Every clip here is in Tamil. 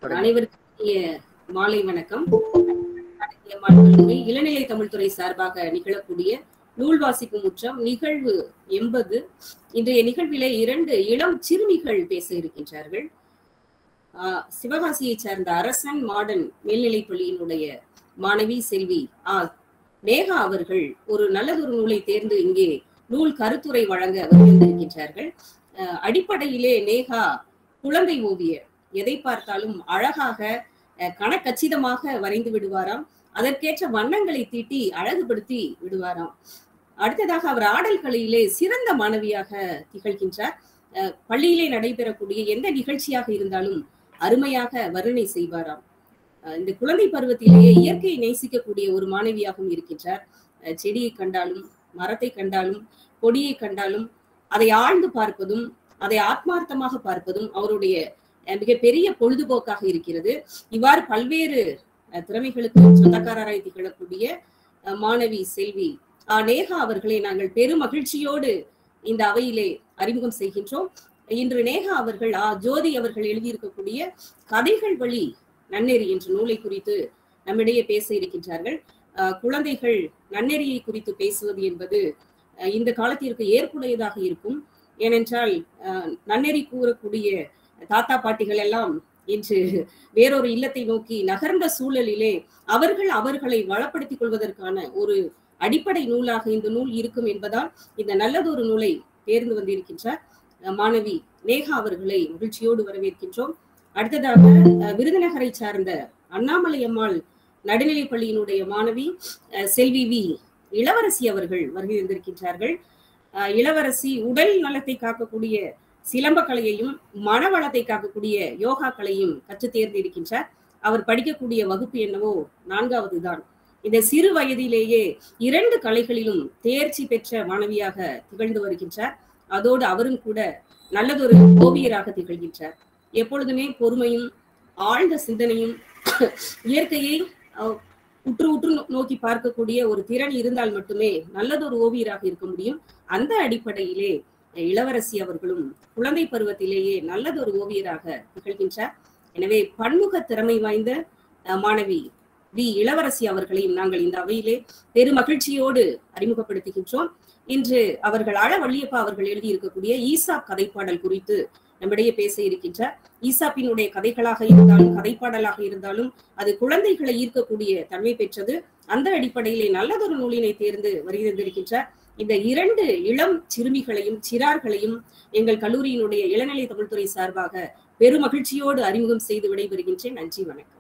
தொடங்க. அனைவருக்கும் இனிய மாலை வணக்கம் அடக்கிய மாணவர்களுக்கு இளநிலை தமிழ்துறை சார்பாக நிகழக்கூடிய நூல் வாசிக்கும் முற்றம் நிகழ்வு எண்பது இன்றைய நிகழ்விலே இரண்டு இளம் சிறுமிகள் பேச இருக்கின்றார்கள் ஆஹ் சிவகாசியைச் சார்ந்த அரசன் மாடர்ன் மேல்நிலைப் பள்ளியினுடைய மாணவி செல்வி ஆ நேகா அவர்கள் ஒரு நல்லதொரு நூலை தேர்ந்து இங்கே நூல் கருத்துரை வழங்க வருகின்றிருக்கின்றார்கள் அஹ் அடிப்படையிலே நேகா குழந்தை ஓவியர் எதை பார்த்தாலும் அழகாக அஹ் கணக்கச்சிதமாக வரைந்து விடுவாராம் அதற்கேற்ற வண்ணங்களை தீட்டி அழகுபடுத்தி விடுவாராம் அடுத்ததாக அவர் ஆடல் கலையிலே சிறந்த மாணவியாக திகழ்கின்றார் அஹ் பள்ளியிலே நடைபெறக்கூடிய எந்த நிகழ்ச்சியாக இருந்தாலும் அருமையாக வர்ணனை செய்வாராம் அஹ் இந்த குழந்தை பருவத்திலேயே இயற்கையை நேசிக்கக்கூடிய ஒரு மாணவியாகவும் இருக்கின்றார் அஹ் செடியை கண்டாலும் மரத்தை கண்டாலும் கொடியை கண்டாலும் அதை ஆழ்ந்து பார்ப்பதும் அதை ஆத்மார்த்தமாக பார்ப்பதும் அவருடைய அஹ், மிகப்பெரிய பொழுதுபோக்காக இருக்கிறது இவ்வாறு பல்வேறு அஹ், திறமைகளுக்கு சொந்தக்காரராய் திகழக்கூடிய அஹ், மாணவி செல்வி ஆஹ், நேகா அவர்களை நாங்கள் பெரும் மகிழ்ச்சியோடு இந்த அவையிலே அறிமுகம் செய்கின்றோம் இன்று நேகா அவர்கள் ஆ ஜோதி அவர்கள் எழுதியிருக்கக்கூடிய கதைகள் வழி நன்னெறி என்ற நூலை குறித்து நம்மிடையே பேச இருக்கின்றார்கள் ஆஹ், குழந்தைகள் நன்னெறியை குறித்து பேசுவது என்பது அஹ், இந்த காலத்திற்கு ஏற்புடையதாக இருக்கும் ஏனென்றால் அஹ், நன்னெறி கூறக்கூடிய தாத்தா பாட்டிகள் எல்லாம் இன்று வேறொரு இல்லத்தை நோக்கி நகர்ந்த சூழலிலே அவர்கள் அவர்களை வளப்படுத்திக் கொள்வதற்கான ஒரு அடிப்படை நூலாக இந்த நூல் இருக்கும் என்பதால் இந்த நல்லதொரு நூலை தேர்ந்து வந்திருக்கின்றார் அஹ், மாணவி நேகா அவர்களை மகிழ்ச்சியோடு வரவேற்கின்றோம் அடுத்ததாக அஹ், விருதுநகரை சார்ந்த அண்ணாமலை அம்மாள் நடுநிலைப் பள்ளியினுடைய மாணவி அஹ், செல்வி வி இளவரசி அவர்கள் வருகை வந்திருக்கின்றார்கள் அஹ், இளவரசி உடல் நலத்தை காக்கக்கூடிய சிலம்ப கலையையும் மனவளத்தை காக்கக்கூடிய யோகா கலையும் கற்று தேர்ந்து இருக்கின்றார் அவர் படிக்கக்கூடிய வகுப்பு என்னவோ நான்காவது தான் இந்த சிறு வயதிலேயே இரண்டு கலைகளிலும் தேர்ச்சி பெற்ற மாணவியாக திகழ்ந்து வருகின்றார் அதோடு அவரும் கூட நல்லதொரு ஓவியராக திகழ்கின்றார் எப்பொழுதுமே பொறுமையும் ஆழ்ந்த சிந்தனையும் இயற்கையை அஹ், உற்று உற்று நோ- நோக்கி பார்க்கக்கூடிய ஒரு திறன் இருந்தால் மட்டுமே நல்லதொரு ஓவியராக இருக்க முடியும் அந்த அடிப்படையிலே அஹ், இளவரசி அவர்களும் குழந்தை பருவத்திலேயே நல்லதொரு ஓவியராக திகழ்கின்றார் எனவே பன்முக திறமை வாய்ந்த அஹ், மாணவி வி இளவரசி அவர்களையும் நாங்கள் இந்த அவையிலே பெரும் மகிழ்ச்சியோடு அறிமுகப்படுத்துகின்றோம் இன்று அவர்கள் அழ வள்ளியப்பா அவர்கள் எழுதியிருக்கக்கூடிய ஈசாப் கதைப்பாடல் குறித்து நம்மிடையே பேச இருக்கின்றார் ஈசாப்பினுடைய கதைகளாக இருந்தாலும் கதைப்பாடலாக இருந்தாலும் அது குழந்தைகளை ஈர்க்கக்கூடிய தன்மை பெற்றது அந்த அடிப்படையிலே நல்லதொரு நூலினை தேர்ந்து வருகின்றிருக்கின்றார் இந்த இரண்டு இளம் சிறுமிகளையும் சிறார்களையும் எங்கள் கல்லூரியினுடைய இளநிலை தமிழ்துறை சார்பாக பெருமகிழ்ச்சியோடு அறிமுகம் செய்து விடைபெறுகின்றேன் நன்றி வணக்கம்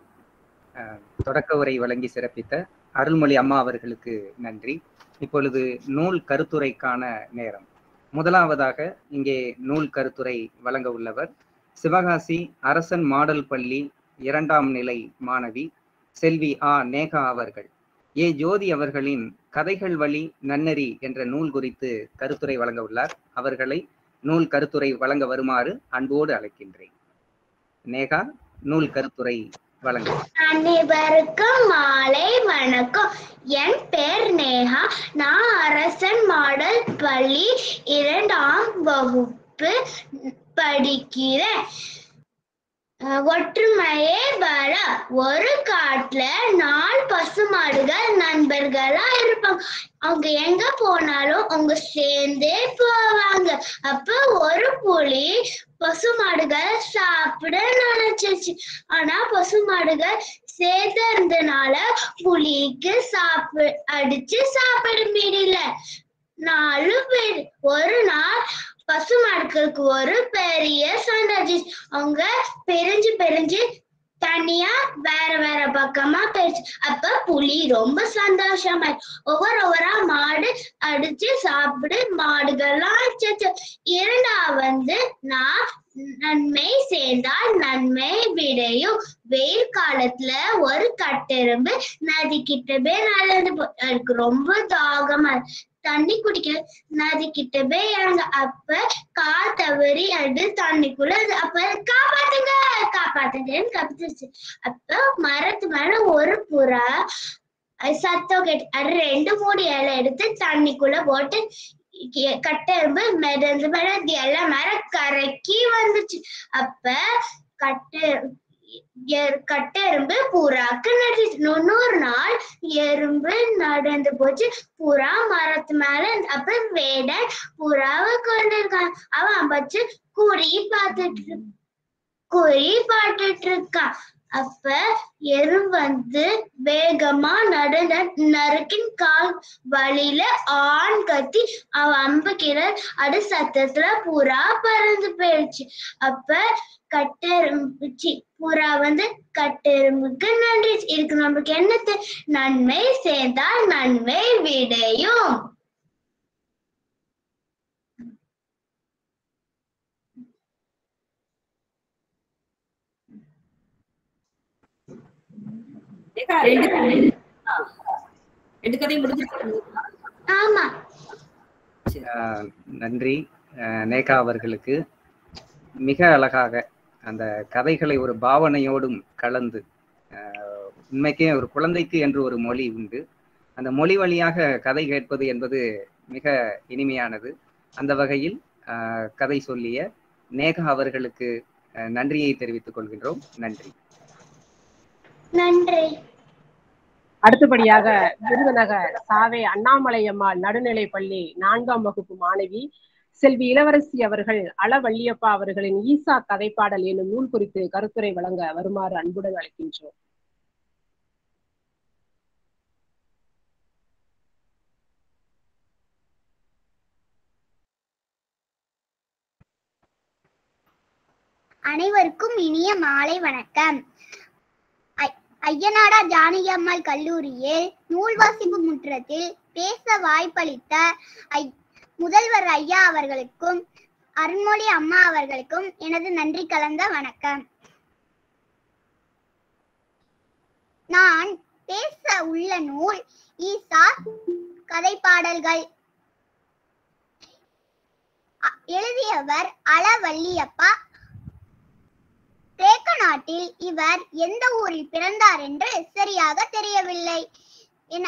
தொடக்க உரை வழங்கி சிறப்பித்த அருள்மொழி அம்மா அவர்களுக்கு நன்றி இப்பொழுது நூல் கருத்துரைக்கான நேரம் முதலாவதாக இங்கே நூல் கருத்துரை வழங்க உள்ளவர் சிவகாசி அரசன் மாடல் பள்ளி இரண்டாம் நிலை மாணவி செல்வி ஆ நேகா அவர்கள் ஏ ஜோதி அவர்களின் கதைகள் வழி நன்னெறி என்ற நூல் குறித்து கருத்துரை வழங்க உள்ளார் அவர்களை நூல் கருத்துரை வழங்க வருமாறு அன்போடு அழைக்கின்றேன் நேகா நூல் கருத்துரை வழங்க அனைவருக்கும் மாலை வணக்கம் என் பேர் நேஹா நான் அரசன் மாடல் பள்ளி இரண்டாம் வகுப்பு படிக்கிறேன் அஹ், ஒற்றுமையே பல ஒரு காட்டுல நாலு பசுமாடுகள் நண்பர்களா இருப்பாங்க அவங்க எங்க போனாலும் அவங்க சேர்ந்தே போவாங்க அப்ப ஒரு புலி பசுமாடுகள் சாப்பிட நினைச்சிருச்சு ஆனா பசுமாடுகள் சேர்த்து இருந்தனால புலிக்கு சாப்பி அடிச்சு சாப்பிட முடியல நாலு பேர் ஒரு நாள் பசுமாடுகளுக்கு ஒரு பெரிய சண்டை ஆச்சு. அவங்க பிரிஞ்சு பிரிஞ்சு தனியா வேற வேற பக்கமா போயிடுச்சு அப்ப புலி ரொம்ப சந்தோஷமா ஒவ்வொரு ஒவ்வொரா மாடு அடிச்சு சாப்பிடு மாடுகள்லாம் அடிச்சு இரண்டா வந்து நான் நன்மை சேர்ந்தால் நன்மை விடையும் வெயில் காலத்துல ஒரு கட்டெரும்பு நதி கிட்ட போய் நடந்து போ- எனக்கு ரொம்ப தாகமா இருக்கு. தண்ணி குடிக்க நதி கிட்ட போய் இறங்க அப்ப கா தவறி அது தண்ணிக்குள்ள அது- அப்ப காப்பாத்துங்க காப்பாத்துங்கன்னு கத்துச்சு அப்ப மரத்து மேல ஒரு புறா அது சத்தம் கேட்டு அது ரெண்டு மூணு இலை எடுத்து தண்ணிக்குள்ள போட்டு கே- கட்டெரும்பு மிதந்து மிதந்து எல்லாம் மேல கரைக்கி வந்துச்சு அப்ப கட்டு எர்- கட்டெரும்பு புறாக்கு நடிச்சு இன்னொரு நாள் எறும்பு நடந்து போச்சு புறா மரத்து மேல இருந்து- அப்ப வேடன் புறாவை கொண்டு இருக்கான் அவன் வச்சு குறி பார்த்துட்டு இரு- குறி பார்த்துட்டு இருக்கான் அப்ப எறும்பு வந்து வேகமா நடந்த நறுக்கின் கால் வழியில ஆண் கத்தி அவன் அம்புக்கிற அடு சத்தத்துல புறா பறந்து போயிடுச்சு அப்ப கட்டெரும்பு சி, புறா வந்து கட்டெரும்புக்கு நன்றி இதுக்கு நமக்கு என்ன தெ- நன்மை சேர்ந்தால் நன்மை விடையும் ரேகா, ரெண்டு ஆ. ரெண்டு கதையும் முடிஞ்சிருச்சு ஆமா ஆஹ் நன்றி ஆஹ் நேகா அவர்களுக்கு மிக அழகாக அந்த கதைகளை ஒரு பாவனையோடும் கலந்து ஆஹ் உண்மைக்கே ஒரு குழந்தைக்கு என்று ஒரு மொழி உண்டு அந்த மொழி வழியாக கதை கேட்பது என்பது மிக இனிமையானது அந்த வகையில் ஆஹ் கதை சொல்லிய நேகா அவர்களுக்கு ஆஹ் நன்றியை தெரிவித்துக் கொள்கின்றோம் நன்றி நன்றி அடுத்தபடியாக விருதுநகர் சாவே அண்ணாமலை அம்மாள் நடுநிலைப் பள்ளி நான்காம் வகுப்பு மாணவி செல்வி இளவரசி அவர்கள் அளவள்ளியப்பா அவர்களின் ஈசா கதைப்பாடல் என்னும் நூல் குறித்து கருத்துரை வழங்க வருமாறு அன்புடன் அழைக்கின்றோம் அனைவருக்கும் இனிய மாலை வணக்கம் ஐ- ஐயனாடா ஜானகி அம்மாள் கல்லூரியில் நூல் வாசிப்பு முற்றத்தில் பேச வாய்ப்பளித்த ஐ- முதல்வர் ஐயா அவர்களுக்கும் அருண்மொழி அம்மா அவர்களுக்கும் எனது நன்றி கலந்த வணக்கம் நான் பேச உள்ள நூல் ஈசா கதைப்பாடல்கள் அ- எழுதியவர் அளவள்ளியப்பா கிரேக்க நாட்டில் இவர் எந்த ஊரில் பிறந்தார் என்று சரியாக தெரியவில்லை என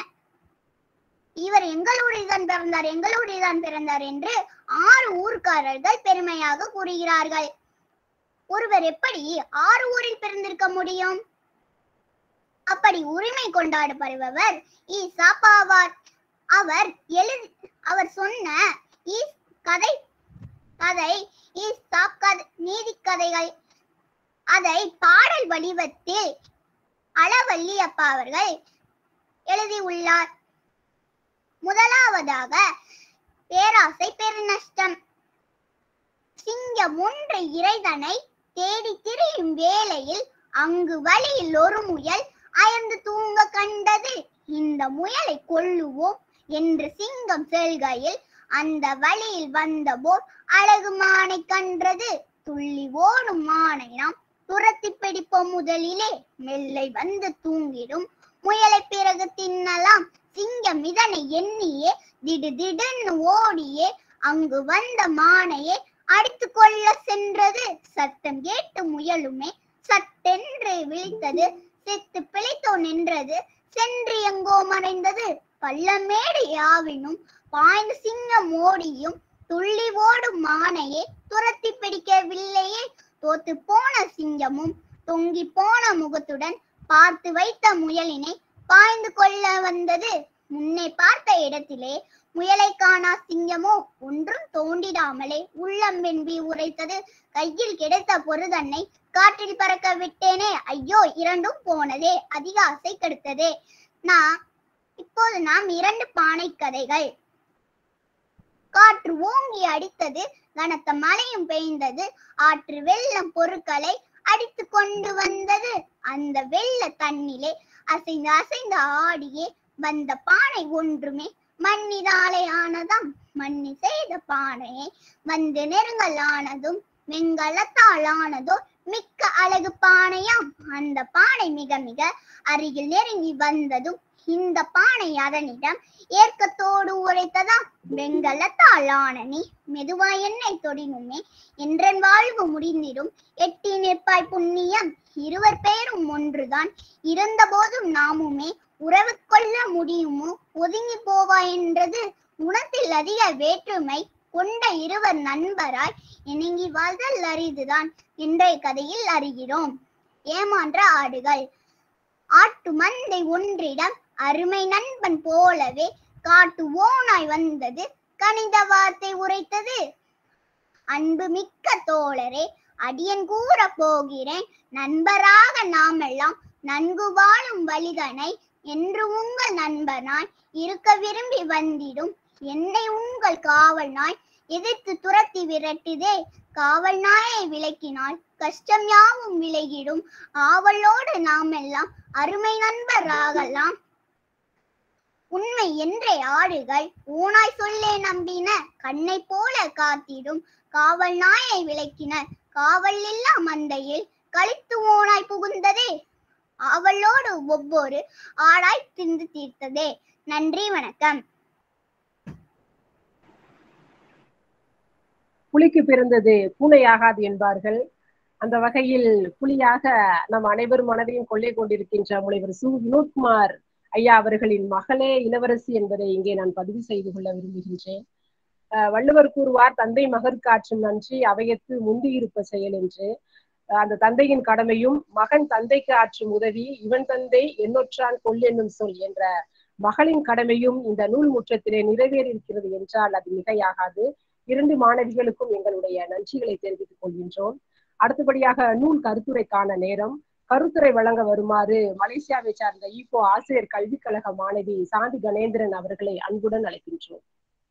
இவர் எங்கள் ஊரில் தான் பிறந்தார் எங்கள் ஊரில் தான் பிறந்தார் என்று ஆறு ஊர்க்காரர்கள் பெருமையாக கூறுகிறார்கள் ஒருவர் எப்படி ஆறு ஊரில் பிறந்திருக்க முடியும் அப்படி உரிமை கொண்டாடப்படுபவர் ஈசா பாவார் அவர் எழுதி அவர் சொன்ன ஈஸ் கதை கதை ஈசா கதை நீதி கதைகள் அதை பாடல் வடிவத்தில் அளவள்ளி அப்பா அவர்கள் எழுதியுள்ளார் முதலாவதாக பேராசை பெருநஷ்டம் சிங்கம் ஒன்று இறைதனை தேடி திரியும் வேளையில் அங்கு வழியில் ஒரு முயல் அயர்ந்து தூங்க கண்டது இந்த முயலை கொல்லுவோம் என்று சிங்கம் செல்கையில் அந்த வழியில் வந்த போர் அழகு மானை கன்றது துள்ளி ஓடும் மானை நாம் துரத்தி பிடிப்போம் முதலிலே மெல்லை வந்து தூங்கிடும் முயலை பிறகு தின்னலாம் சிங்கம் இதனை எண்ணியே திடு திடுன்னு ஓடியே அங்கு வந்த மானையே அடித்து கொள்ள சென்றது சத்தம் கேட்டு முயலுமே சட்டென்று விழித்தது செத்து பிழைத்தோ நின்றது சென்று எங்கோ மறைந்தது பள்ளமேடு யாவினும் பாய்ந்து சிங்கம் ஓடியும் துள்ளி ஓடும் மானையே துரத்தி பிடிக்கவில்லையே தோத்து போன சிங்கமும் தொங்கி போன முகத்துடன் பார்த்து வைத்த முயலினை பாய்ந்து கொள்ள வந்தது முன்னே பார்த்த இடத்திலே முயலை காணா சிங்கமோ ஒன்றும் தோண்டிடாமலே உள்ளம் வெம்பி உரைத்தது கையில் கிடைத்த பொருதன்னை காற்றில் பறக்க விட்டேனே ஐயோ இரண்டும் போனதே அதிக ஆசை கெடுத்ததே நான் இப்போது நாம் இரண்டு பானை கதைகள் காற்று ஓங்கி அடித்தது கனத்த மழையும் பெய்ந்தது ஆற்று வெள்ளம் பொருட்களை அடித்து கொண்டு வந்தது அந்த வெள்ள தண்ணிலே அசைந்து அசைந்து ஆடியே வந்த பானை ஒன்றுமே மண்ணிதாலே ஆனதாம் மண்ணி செய்த பானையை வந்து நெருங்கல் ஆனதும் வெண்கலத்தால் ஆனதோ மிக்க அழகு பானையாம் அந்த பானை மிக மிக அருகில் நெருங்கி வந்ததும் இந்த பானை அதனிடம் ஏற்கத்தோடு உரைத்ததாம் வெண்கலத்தால் ஆன நீ மெதுவா என்னை தொடினுமே என்றன் வாழ்வு முடிந்திடும் எட்டி நிற்பாய் புண்ணியம் இருவர் பேரும் ஒன்றுதான் இருந்த போதும் நாமுமே உறவு கொள்ள முடியுமோ ஒதுங்கி போவா என்றது குணத்தில் அதிக வேற்றுமை கொண்ட இருவர் நண்பராய் இணங்கி வாழ்தல் அரிதுதான் இன்றைய கதையில் அறிகிறோம் ஏமான்ற ஆடுகள் ஆட்டு மந்தை ஒன்றிடம் அருமை நண்பன் போலவே காட்டு ஓனாய் வந்தது கனித வார்த்தை உரைத்தது அன்பு மிக்க தோழரே அடியன் கூற போகிறேன் நண்பராக நாமெல்லாம் நன்கு வாழும் வழிதனை என்று உங்கள் நண்பனாய் இருக்க விரும்பி வந்திடும் என்னை உங்கள் காவல் நாய் எதிர்த்து துரத்தி விரட்டுதே காவல் நாயை விளக்கினால் கஷ்டம் யாவும் விலகிடும் ஆவலோடு நாமெல்லாம் அருமை நண்பராகலாம் உண்மை என்றே ஆடுகள் ஊனாய் சொல்லே நம்பின கண்ணை போல காத்திடும் காவல் நாயை விளக்கினர் காவல் இல்லா மந்தையில் கழித்து ஓனாய் புகுந்ததே ஆவலோடு ஒவ்வொரு ஆடாய் தின்று தீர்த்ததே நன்றி வணக்கம் புலிக்கு பிறந்தது பூனையாகாது என்பார்கள் அந்த வகையில் புலியாக நம் அனைவர் மனதையும் கொள்ளை கொண்டிருக்கின்ற முனைவர் சு வினோத்குமார் ஐயா அவர்களின் மகளே இளவரசி என்பதை இங்கே நான் பதிவு செய்து கொள்ள விரும்புகின்றேன் அஹ் வள்ளுவர் கூறுவார் தந்தை மகற்கு ஆற்றும் நன்றி அவையத்து முந்தியிருப்ப செயல் என்று அஹ் அந்த தந்தையின் கடமையும் மகன் தந்தைக்கு ஆற்றும் உதவி இவன் தந்தை என்னொற்றான் கொல் என்னும் சொல் என்ற மகளின் கடமையும் இந்த நூல் முற்றத்திலே நிறைவேறியிருக்கிறது என்றால் அது மிகையாகாது இரண்டு மாணவிகளுக்கும் எங்களுடைய நன்றிகளை தெரிவித்துக் கொள்கின்றோம் அடுத்தபடியாக நூல் கருத்துரைக்கான நேரம் கருத்துரை வழங்க வருமாறு மலேசியாவை சார்ந்த ஈப்போ ஆசிரியர் கல்விக் கழக மாணவி சாந்தி கணேந்திரன் அவர்களை அன்புடன் அழைக்கின்றோம்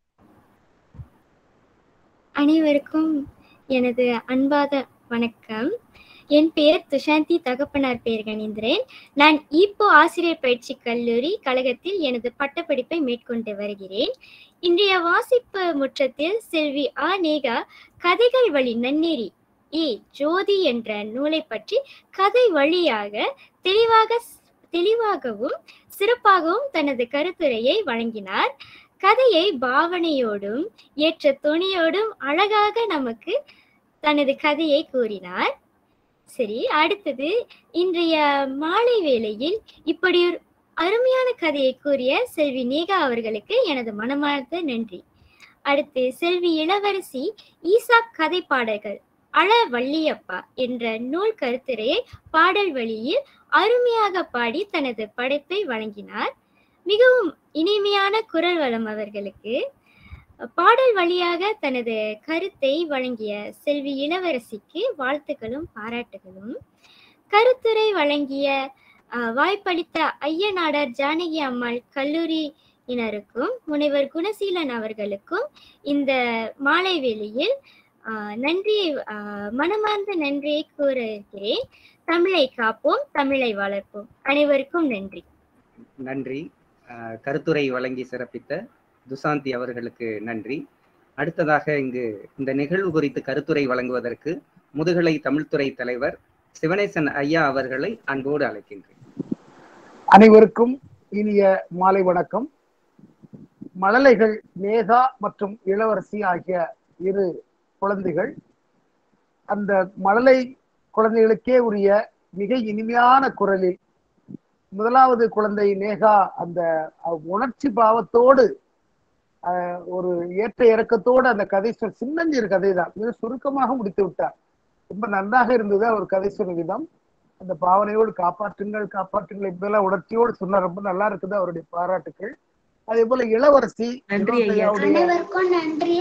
அனைவருக்கும் எனது அன்பாத வணக்கம் என் பெயர் துஷாந்தி தகப்பனார் பெயர் கணேந்திரன் நான் இப்போ ஆசிரியர் பயிற்சி கல்லூரி கழகத்தில் எனது பட்டப்படிப்பை மேற்கொண்டு வருகிறேன் இன்றைய வாசிப்பு முற்றத்தில் செல்வி ஆ நேகா கதைகள் வழி நன்னெறி ஏ ஜோதி என்ற நூலை பற்றி கதை வழியாக தெளிவாக தெளிவாகவும் சிறப்பாகவும் தனது கருத்துரையை வழங்கினார் கதையை பாவனையோடும் ஏற்ற துணியோடும் அழகாக நமக்கு தனது கதையை கூறினார் சரி அடுத்தது இன்றைய மாலை வேளையில் இப்படி ஒரு அருமையான கதையை கூறிய செல்வி நேகா அவர்களுக்கு எனது மனமார்ந்த நன்றி அடுத்து செல்வி இளவரசி ஈசா கதை பாடல்கள் அழ வள்ளியப்பா என்ற நூல் கருத்துரையை பாடல் வழியில் அருமையாக பாடி தனது படைப்பை வழங்கினார் மிகவும் இனிமையான குரல் வளம் அவர்களுக்கு பாடல் வழியாக தனது கருத்தை வழங்கிய செல்வி இளவரசிக்கு வாழ்த்துக்களும் பாராட்டுகளும் கருத்துரை வழங்கிய வாய்ப்பளித்த ஐயநாடர் ஜானகி அம்மாள் கல்லூரியினருக்கும் முனைவர் குணசீலன் அவர்களுக்கும் இந்த மாலை வேளையில் நன்றியை மனமார்ந்த நன்றியை கூற இருக்கிறேன் தமிழை காப்போம் தமிழை வளர்ப்போம் அனைவருக்கும் நன்றி நன்றி கருத்துரை வழங்கி சிறப்பித்த துசாந்தி அவர்களுக்கு நன்றி அடுத்ததாக இங்கு இந்த நிகழ்வு குறித்து கருத்துரை வழங்குவதற்கு முதுகலை தமிழ்துறை தலைவர் சிவனேசன் ஐயா அவர்களை அன்போடு அழைக்கின்றேன் அனைவருக்கும் இனிய மாலை வணக்கம் மழலைகள் மேகா மற்றும் இளவரசி ஆகிய இரு குழந்தைகள் அந்த மழலை குழந்தைகளுக்கே உரிய மிக இனிமையான குரலில் முதலாவது குழந்தை நேகா அந்த உணர்ச்சி பாவத்தோடு ஒரு ஏற்ற இறக்கத்தோடு அந்த கதை சொல் சின்னஞ்சிறு கதை தான் மிக சுருக்கமாக முடித்து விட்டார் ரொம்ப நன்றாக இருந்தது அவர் கதை சொன்ன விதம் அந்த பாவனையோடு காப்பாற்றுங்கள் காப்பாற்றுங்கள் இப்பெல்லாம் உணர்ச்சியோடு சொன்னார் ரொம்ப நல்லா இருக்குது அவருடைய பாராட்டுக்கள் அதே போல இளவரசி நன்றி ஐயா அனைவருக்கும் நன்றி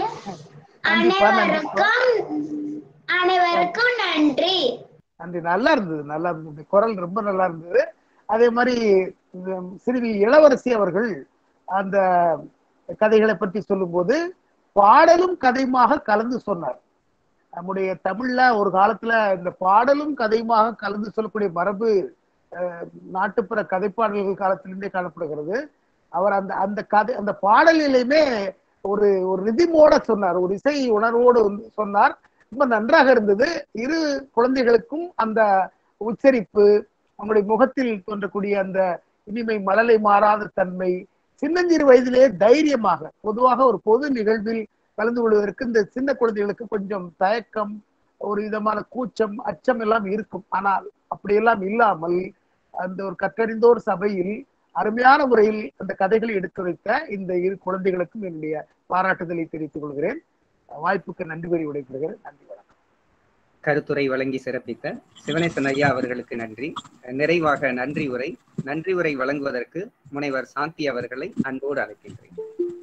அனைவருக்கும் அனைவருக்கும் நன்றி நன்றி நல்லா இருந்தது நல்லா இருந்தது குரல் ரொம்ப நல்லா இருந்தது அதே மாதிரி சிறுவி இளவரசி அவர்கள் அந்த கதைகளை பற்றி சொல்லும்போது பாடலும் கதையுமாக கலந்து சொன்னார் நம்முடைய தமிழ்ல ஒரு காலத்துல இந்த பாடலும் கதையுமாக கலந்து சொல்லக்கூடிய மரபு நாட்டுப்புற கதைப்பாடல்கள் காலத்திலிருந்தே காணப்படுகிறது அவர் அந்த அந்த கதை அந்த பாடலிலுமே ஒரு ஒரு ரிதிமோட சொன்னார் ஒரு இசை உணர்வோடு வந்து சொன்னார் ரொம்ப நன்றாக இருந்தது இரு குழந்தைகளுக்கும் அந்த உச்சரிப்பு நம்முடைய முகத்தில் தோன்றக்கூடிய அந்த இனிமை மலலை மாறாத தன்மை சின்னஞ்சிறு வயதிலே தைரியமாக பொதுவாக ஒரு பொது நிகழ்வில் கலந்து கொள்வதற்கு இந்த சின்ன குழந்தைகளுக்கு கொஞ்சம் தயக்கம் ஒரு விதமான கூச்சம் அச்சம் எல்லாம் இருக்கும் ஆனால் அப்படியெல்லாம் இல்லாமல் அந்த ஒரு கற்றறிந்தோர் சபையில் அருமையான முறையில் அந்த கதைகளை எடுத்துரைத்த இந்த இரு குழந்தைகளுக்கும் என்னுடைய பாராட்டுதலை தெரிவித்துக் கொள்கிறேன் வாய்ப்புக்கு நன்றி கூறி விடைபெறுகிறேன் நன்றி வணக்கம் கருத்துரை வழங்கி சிறப்பித்த சிவனேசன் ஐயா அவர்களுக்கு நன்றி நிறைவாக நன்றி உரை நன்றி உரை வழங்குவதற்கு முனைவர் சாந்தி அவர்களை அன்போடு அழைக்கின்றேன்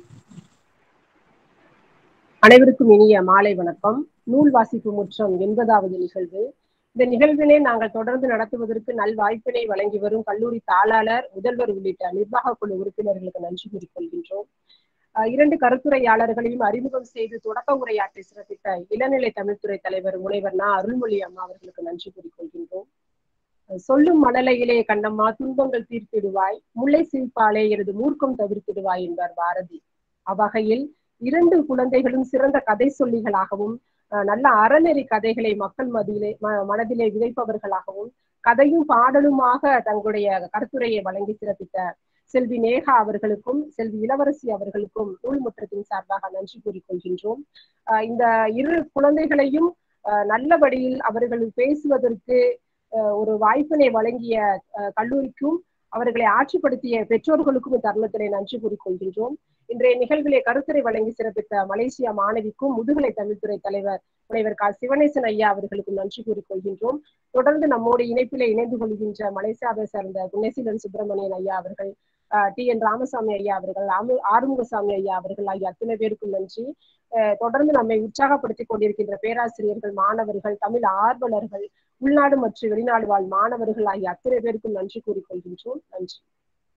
அனைவருக்கும் இனிய மாலை வணக்கம் நூல் வாசிப்பு முற்றம் எண்பதாவது நிகழ்வு இந்த நிகழ்வினை நாங்கள் தொடர்ந்து நடத்துவதற்கு நல் வாய்ப்பினை வழங்கி வரும் கல்லூரி தாளாளர் முதல்வர் உள்ளிட்ட நிர்வாக குழு உறுப்பினர்களுக்கு நன்றி கூறிக்கொள்கின்றோம் அஹ் இரண்டு கருத்துரையாளர்களையும் அறிமுகம் செய்து தொடக்க உரையாற்றி சிறப்பித்த இளநிலை தமிழ்துறை தலைவர் முனைவர் நா அருள்மொழி அம்மா அவர்களுக்கு நன்றி கூறிக்கொள்கின்றோம் அஹ் சொல்லும் மணலையிலே கண்ணம்மா துன்பங்கள் தீர்த்திடுவாய் முல்லை சிரிப்பாலே எனது மூர்க்கம் தவிர்த்திடுவாய் என்பார் பாரதி அவ்வகையில் இரண்டு குழந்தைகளும் சிறந்த கதை சொல்லிகளாகவும் அஹ் நல்ல அறநெறி கதைகளை மக்கள் மதியிலே ம- மனதிலே விதைப்பவர்களாகவும் கதையும் பாடலுமாக தங்களுடைய கருத்துரையை வழங்கி சிறப்பித்த செல்வி நேகா அவர்களுக்கும் செல்வி இளவரசி அவர்களுக்கும் நூல்முற்றத்தின் சார்பாக நன்றி கூறிக்கொள்கின்றோம் அஹ் இந்த இரு குழந்தைகளையும் அஹ் நல்லபடியில் அவர்கள் பேசுவதற்கு அஹ் ஒரு வாய்ப்பினை வழங்கிய அஹ் கல்லூரிக்கும் அவர்களை ஆட்சிப்படுத்திய பெற்றோர்களுக்கும் இத்தருணத்திலே நன்றி கூறிக்கொள்கின்றோம் இன்றைய நிகழ்விலே கருத்துரை வழங்கி சிறப்பித்த மலேசியா மாணவிக்கும் முதுகலை தமிழ்துறை தலைவர் முனைவர் கா சிவனேசன் ஐயா அவர்களுக்கும் நன்றி கூறிக்கொள்கின்றோம் தொடர்ந்து நம்மோடு இணைப்பிலே இணைந்து கொள்கின்ற மலேசியாவை சார்ந்த குணசீலன் சுப்பிரமணியன் ஐயா அவர்கள் ஆஹ் டி என் ராமசாமி ஐயா அவர்கள் ஆமு- ஆறுமுகசாமி ஐயா அவர்கள் ஆகிய அத்தனை பேருக்கும் நன்றி ஆஹ் தொடர்ந்து நம்மை உற்சாகப்படுத்திக் கொண்டிருக்கின்ற பேராசிரியர்கள் மாணவர்கள் தமிழ் ஆர்வலர்கள் உள்நாடு மற்றும் வெளிநாடு வாழ் மாணவர்கள் ஆகிய அத்தனை பேருக்கும் நன்றி கூறிக்கொள்கின்றோம் நன்றி